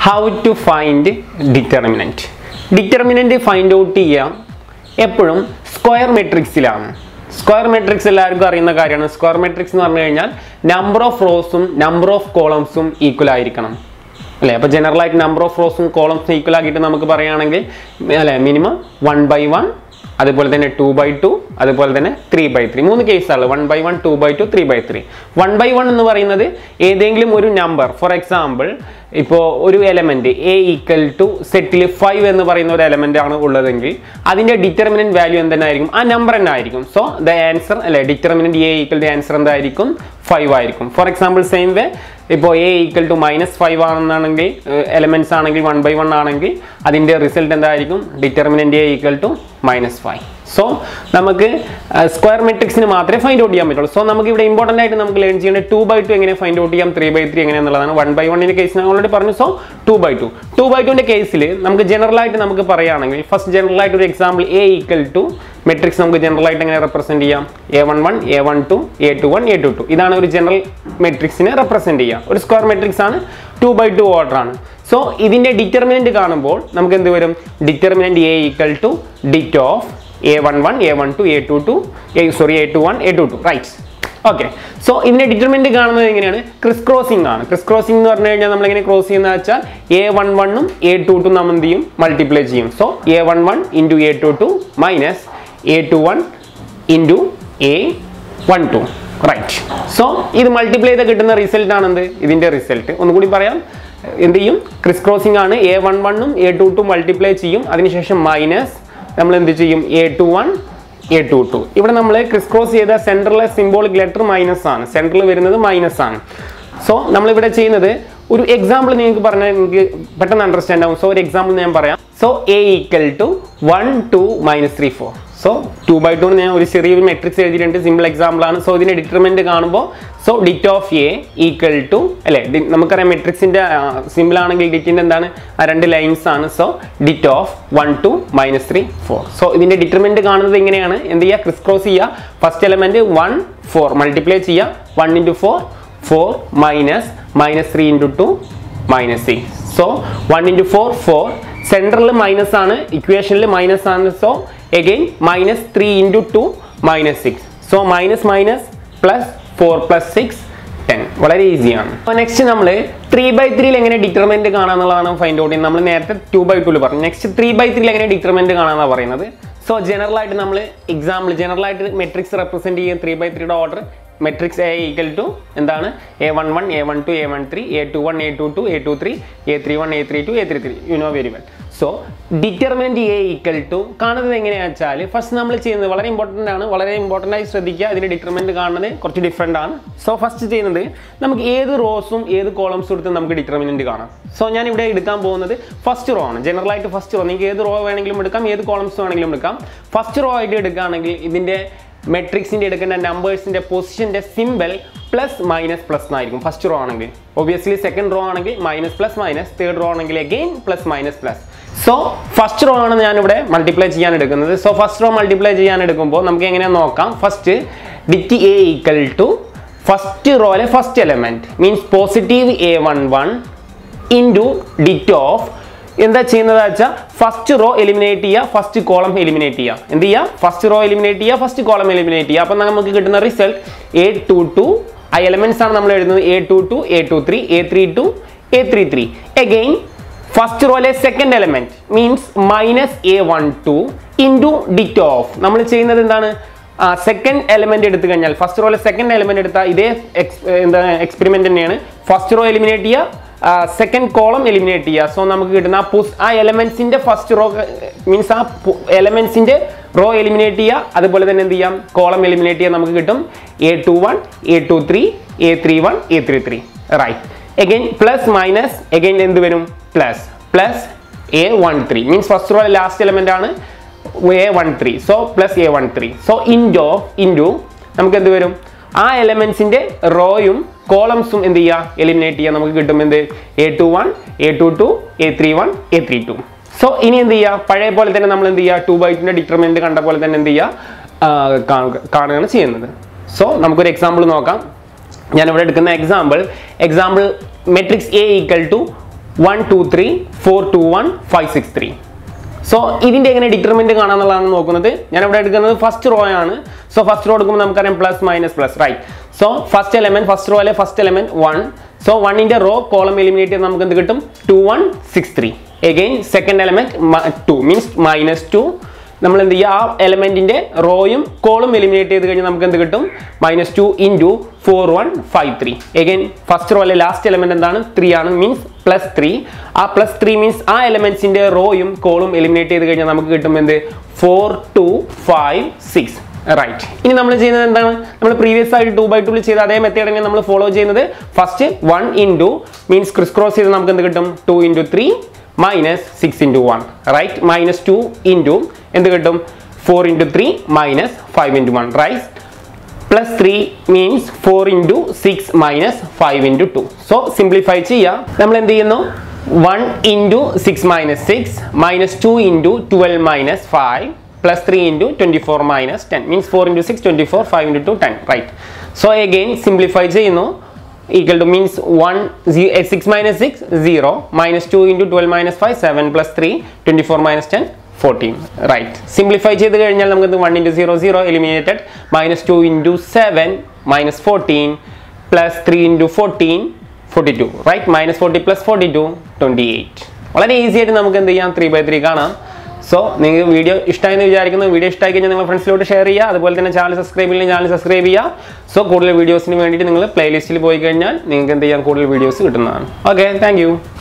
how to find determinant determinant find out ചെയ്യാം എപ്പോഴും square മെട്രിക്സിലാണ് square matrix എല്ലാവർക്കും അറിയുന്ന കാര്യമാണ് സ്ക്വയർ മെട്രിക്സ് എന്ന് പറഞ്ഞു കഴിഞ്ഞാൽ നമ്പർ ഓഫ് റോസും നമ്പർ ഓഫ് കോളംസും ഈക്വൽ ആയിരിക്കണം അല്ലേ അപ്പോൾ ജനറൽ ആയിട്ട് നമ്പർ ഓഫ് റോസും കോളംസും ഈക്വൽ ആക്കിയിട്ട് നമുക്ക് പറയുകയാണെങ്കിൽ അല്ലേ മിനിമം വൺ ബൈ വൺ അതുപോലെ തന്നെ ടു ബൈ ടു അതുപോലെ തന്നെ ത്രീ ബൈ ത്രീ മൂന്ന് കേസാണ് one by one two by two three by three one by one എന്ന് പറയുന്നത് ഏതെങ്കിലും ഒരു നമ്പർ ഫോർ എക്സാമ്പിൾ ഇപ്പോൾ ഒരു എലമെന്റ് എ ഈക്വൽ ടു സെറ്റിൽ ഫൈവ് എന്ന് പറയുന്ന ഒരു എലമെന്റ് ആണ് ഉള്ളതെങ്കിൽ അതിന്റെ ഡിറ്റർമിനന്റ് വാല്യൂ എന്തെന്നായിരിക്കും ആ നമ്പർ തന്നെ ആയിരിക്കും സോ ദ ആൻസർ അല്ലെ determinant A equal the answer എന്തായിരിക്കും ഫൈവ് ആയിരിക്കും ഫോർ എക്സാമ്പിൾ സെയിം വേ ഇപ്പോൾ A equal to minus five ആണെന്നാണെങ്കിൽ എലമെന്റ്സ് ആണെങ്കിൽ വൺ ബൈ വൺ ആണെങ്കിൽ അതിന്റെ റിസൾട്ട് എന്തായിരിക്കും determinant A equal to minus five so നമുക്ക് സ്ക്വയർ മെട്രിക്സിന് മാത്രമേ ഫൈൻഡ് ഔട്ട് ചെയ്യാൻ പറ്റുള്ളൂ സോ നമുക്ക് ഇവിടെ ഇമ്പോർട്ടൻ്റ് ആയിട്ട് നമുക്ക് ലേൺ ചെയ്യേണ്ടത് ടു ബൈ ടു എങ്ങനെ ഫൈൻഡ് ഔട്ട് ചെയ്യാം ത്രീ ബൈ ത്രീ എങ്ങനെയാണെന്നുള്ളതാണ് വൺ ബൈ വണ്ണിൻ്റെ കേസ് ഞാൻ ഓൾറെഡി പറഞ്ഞു so two by two two by ടുവിൻ്റെ കേസിൽ നമുക്ക് ജനറൽ ആയിട്ട് നമുക്ക് പറയുകയാണെങ്കിൽ ഫസ്റ്റ് ജനറൽ ആയിട്ട് ഒരു example A equal to matrix നമുക്ക് ജനറൽ ആയിട്ട് എങ്ങനെ റെപ്രസെന്റ് ചെയ്യാം A one one A one two A two one A two two ഇതാണ് ഒരു ജനറൽ മെട്രിക്സിനെ റെപ്രസെന്റ് ചെയ്യുക ഒരു സ്ക്വയർ മെട്രിക്സ് ആണ് ടു ബൈ ടു ഓർഡർ ആണ് സോ ഇതിന്റെ ഡിറ്റർമിനന്റ് കാണുമ്പോൾ നമുക്ക് എന്ത് വരും determinant A equal to det of A one one A one two A two two A sorry A two one A two two right okay so ഇതിന്റെ determinant കാണുന്നത് എങ്ങനെയാണ് criss crossing ആണ് criss crossing എന്ന് പറഞ്ഞു കഴിഞ്ഞാൽ നമ്മൾ എങ്ങനെ cross ചെയ്യുന്ന വെച്ചാൽ എ വൺ വണ്ണും എ ടു ടു നമ്മൾ എന്ത് ചെയ്യും മൾട്ടിപ്ലൈ ചെയ്യും so A one one into A two two minus A two one into A one two right so ഇത് മൾട്ടിപ്ലൈ ചെയ്ത് കിട്ടുന്ന റിസൾട്ട് ആണ് എന്ത് ഇതിന്റെ റിസൾട്ട് ഒന്നുകൂടി പറയാം എന്ത് ചെയ്യും ക്രിസ് ക്രോസിംഗ് ആണ് എ വൺ വണ്ണും എ ടു ടു മൾട്ടിപ്ലൈ ചെയ്യും അതിനുശേഷം മൈനസ് നമ്മൾ എന്ത് ചെയ്യും A two one A two two ഇവിടെ നമ്മൾ ക്രിസ് ക്രോസ് ചെയ്ത സെൻട്രലിലെ സിംബോളിക് ലെറ്റർ മൈനസ് ആണ് സെൻട്രൽ വരുന്നത് മൈനസ് ആണ് സോ നമ്മളിവിടെ ചെയ്യുന്നത് ഒരു എക്സാമ്പിൾ നിങ്ങൾക്ക് പറഞ്ഞാൽ നിങ്ങൾക്ക് പെട്ടെന്ന് അണ്ടർസ്റ്റാൻഡ് ആവും സോ ഒരു എക്സാമ്പിൾ ഞാൻ പറയാം so A equal to one two minus three four so two by two ഞാൻ ഒരു ചെറിയൊരു മെട്രിക്സ് എഴുതിയിട്ടുണ്ട് സിമ്പിൾ എക്സാമ്പിൾ ആണ് സോ ഇതിന്റെ ഡിറ്റർമെന്റ് കാണുമ്പോൾ so det of A equal to അല്ലെ നമുക്കറിയാം മെട്രിക്സിന്റെ സിമ്പിൾ ആണെങ്കിൽ ഡിറ്റിന്റെ എന്താണ് ആ രണ്ട് ലൈൻസ് ആണ് so det of one two minus three four so ഇതിന്റെ ഡിറ്റർമെന്റ് കാണുന്നത് ഇങ്ങനെയാണ് എന്ത് ചെയ്യുക ക്രിസ് ക്രോസ് ചെയ്യുക first element one four multiply ചെയ്യുക one into four four minus minus three into two minus six so one into four four സെൻട്രലിൽ minus ആണ് ഇക്വേഷനിൽ മൈനസ് ആണ് so again minus three into two minus six so minus minus plus four plus six ten വളരെ ഈസിയാണ് അപ്പോൾ next നമ്മൾ three by ത്രീയിൽ എങ്ങനെ ഡിറ്റർമെന്റ് കാണാന്നുള്ളതാണ് ഫൈൻഡ് ഔട്ട് ചെയ്യുന്നത് നമ്മൾ നേരത്തെ ടു ബൈ ടുവിൽ പറഞ്ഞു നെക്സ്റ്റ് ത്രീ ബൈ ത്രീയിൽ എങ്ങനെ ഡിറ്റർമെന്റ് കാണാന്നാണ് പറയുന്നത് സോ ജനറൽ ആയിട്ട് നമ്മൾ എക്സാമ്പിൾ ജനറൽ ആയിട്ട് മെട്രിക്സ് റെപ്രസെന്റ് ചെയ്യുന്ന ത്രീ ബൈ ത്രീയുടെ order matrix A equal to എന്താണ് A one one A one two A one three A two one A two two A two three A three one A three two A three three you know very well so determinant A equal to കാണുന്നത് എങ്ങനെയാണെന്ന് വെച്ചാൽ first നമ്മൾ ചെയ്യുന്നത് വളരെ important ആണ് വളരെ important ആയി ശ്രദ്ധിക്കുക അതിൻ്റെ ഡിറ്റർമിനൻറ്റ് കാണുന്നത് കുറച്ച് ഡിഫറെൻ്റ് ആണ് സോ ഫസ്റ്റ് ചെയ്യുന്നത് നമുക്ക് ഏത് റോസും ഏത് കോളംസും എടുത്ത് നമുക്ക് ഡിറ്റർമിനൻറ്റ് കാണാം സോ ഞാൻ ഇവിടെ എടുക്കാൻ പോകുന്നത് ഫസ്റ്റ് റോ ആണ് ജനറൽ ആയിട്ട് ഫസ്റ്റ് റോ നിങ്ങൾക്ക് ഏത് റോ വേണമെങ്കിലും എടുക്കാം ഏത് കോളംസ് വേണമെങ്കിലും എടുക്കാം ഫസ്റ്റ് റോ ആയിട്ട് എടുക്കുകയാണെങ്കിൽ ഇതിൻ്റെ മെട്രിക്സിൻ്റെ എടുക്കേണ്ട നമ്പേഴ്സിൻ്റെ പൊസിഷൻ്റെ സിമ്പിൾ പ്ലസ് മൈനസ് പ്ലസ് എന്നായിരിക്കും ഫസ്റ്റ് റോ ആണെങ്കിൽ ഒബിയസ്ലി സെക്കൻഡ് റോ ആണെങ്കിൽ minus plus minus third row ആണെങ്കിൽ again plus minus plus so first row ആണ് ഞാനിവിടെ മൾട്ടിപ്ലൈ ചെയ്യാൻ എടുക്കുന്നത് സോ ഫസ്റ്റ് റോ മൾട്ടിപ്ലൈ ചെയ്യാൻ എടുക്കുമ്പോൾ നമുക്ക് എങ്ങനെയാണെന്ന് നോക്കാം first det A equal to first റോയിലെ first element means positive A one one into det of എന്താ ചെയ്യുന്നത് വെച്ചാൽ ഫസ്റ്റ് റോ എലിമിനേറ്റ് ചെയ്യുക ഫസ്റ്റ് കോളം എലിമിനേറ്റ് ചെയ്യുക എന്ത് ചെയ്യുക ഫസ്റ്റ് റോ എലിമിനേറ്റ് ചെയ്യുക ഫസ്റ്റ് കോളം എലിമിനേറ്റ് ചെയ്യുക അപ്പം നമുക്ക് കിട്ടുന്ന റിസൾട്ട് എ ടു ടു ആ എലമെന്റ്സ് ആണ് നമ്മൾ എഴുതുന്നത് A two two A two three A three two A three three again first റോയിലെ second element means minus A one two into det of നമ്മൾ ചെയ്യുന്നത് എന്താണ് സെക്കൻഡ് എലമെന്റ് എടുത്തു കഴിഞ്ഞാൽ ഫസ്റ്റ് റോയിലെ സെക്കൻഡ് എലമെന്റ് എടുത്താൽ ഇതേ എക്സ് എന്താ എക്സ്പെരിമെന്റ് തന്നെയാണ് ഫസ്റ്റ് റോ എലിമിനേറ്റ് ചെയ്യുക സെക്കൻഡ് കോളം എലിമിനേറ്റ് ചെയ്യുക സോ നമുക്ക് കിട്ടുന്ന ആ പുസ് ആ എലമെന്റ്സിന്റെ ഫസ്റ്റ് റോ മീൻസ് ആ എലമെന്റ്സിന്റെ റോ എലിമിനേറ്റ് ചെയ്യുക അതുപോലെ തന്നെ എന്ത് ചെയ്യാം കോളം എലിമിനേറ്റ് ചെയ്യാൻ നമുക്ക് കിട്ടും A two one A two three A three one A three three right again plus minus again എന്ത് വരും plus plus A one three means first row last element ആണ് A one three so plus A one three so into into നമുക്ക് എന്ത് വരും ആ എലമെന്റ്സിന്റെ റോയും കോളംസും എന്ത് ചെയ്യുക എലിമിനേറ്റ് ചെയ്യുക നമുക്ക് കിട്ടും എന്ത് A two one A two two A three one A three two so ഇനി എന്ത് ചെയ്യുക പഴയ പോലെ തന്നെ നമ്മൾ എന്ത് ചെയ്യുക ടു ബൈറ്റിന്റെ ഡിറ്റർമെന്റ് കണ്ട പോലെ തന്നെ എന്ത് ചെയ്യുക കാണുകയാണ് ചെയ്യുന്നത് സോ നമുക്കൊരു എക്സാമ്പിൾ നോക്കാം ഞാനിവിടെ എടുക്കുന്ന example example matrix A equal to one two three four two one five six three so ഇതിന്റെ എങ്ങനെ ഡിറ്റർമിന്റ് കാണാന്നുള്ളതാണ് നോക്കുന്നത് ഞാൻ ഇവിടെ എടുക്കുന്നത് ഫസ്റ്റ് റോ ആണ് സോ ഫസ്റ്റ് റോ എടുക്കുമ്പോൾ നമുക്കറിയാം plus minus plus right so first element first റോയിലെ ഫസ്റ്റ് എലമെന്റ് വൺ സോ വണ്ണിന്റെ റോ കോളം എലിമിനേറ്റ് ചെയ്ത് നമുക്ക് എന്ത് കിട്ടും two one six three again second element two means minus two നമ്മൾ എന്ത് ചെയ്യുക ആ എലമെന്റിന്റെ റോയും കോളും എലിമിനേറ്റ് ചെയ്ത് കഴിഞ്ഞാൽ നമുക്ക് എന്ത് കിട്ടും minus two into four one five three again first റോയിലെ ലാസ്റ്റ് എലമെന്റ് എന്താണ് ത്രീ ആണ് മീൻസ് പ്ലസ് ത്രീ ആ പ്ലസ് ത്രീ മീൻസ് ആ എലമെന്റ്സിന്റെ റോയും കോളും എലിമിനേറ്റ് ചെയ്ത് കഴിഞ്ഞാൽ നമുക്ക് കിട്ടും എന്ത് four two five six right ഇനി നമ്മൾ ചെയ്യുന്നത് എന്താണ് നമ്മൾ പ്രീവിയസ് ആയിട്ട് ടു ബൈ ടൂവിൽ ചെയ്ത അതേ മെത്തേഡ് തന്നെ നമ്മൾ ഫോളോ ചെയ്യുന്നത് first one into means criss cross ചെയ്ത് നമുക്ക് എന്ത് കിട്ടും two into three minus six into one right minus two into എന്ത് കിട്ടും four into three minus five into one right plus three means four into six minus five into two so simplify ചെയ്യാം നമ്മൾ എന്ത് ചെയ്യുന്നു one into six minus six minus two into twelve minus five plus three into twenty four minus ten means four into six twenty four five into two ten right so again simplify ചെയ്യുന്നു equal to means one six minus six zero minus two into twelve minus five seven plus three twenty four minus ten fourteen right simplify ചെയ്ത് കഴിഞ്ഞാൽ നമുക്ക് one into zero zero eliminated minus two into seven minus fourteen plus three into fourteen forty two right minus forty plus forty two twenty eight വളരെ easy ആയിട്ട് നമുക്ക് എന്ത് ചെയ്യാം three by three കാണാം so നിങ്ങൾക്ക് വീഡിയോ ഇഷ്ടമായെന്ന് വിചാരിക്കുന്നു video ഇഷ്ടമായി കഴിഞ്ഞാൽ നിങ്ങൾ ഫ്രണ്ട്സിലോട്ട് ഷെയർ ചെയ്യുക അതുപോലെ തന്നെ ചാനൽ സബ്സ്ക്രൈബ് ചെയ്യുന്ന ചാനൽ സബ്സ്ക്രൈബ് ചെയ്യുക സോ കൂടുതൽ വീഡിയോസിന് വേണ്ടിയിട്ട് നിങ്ങൾ പ്ലേലിസ്റ്റിൽ പോയി കഴിഞ്ഞാൽ നിങ്ങൾക്ക് എന്ത് ചെയ്യാം കൂടുതൽ വീഡിയോസ് കിട്ടുന്നതാണ് ഓക്കെ താങ്ക്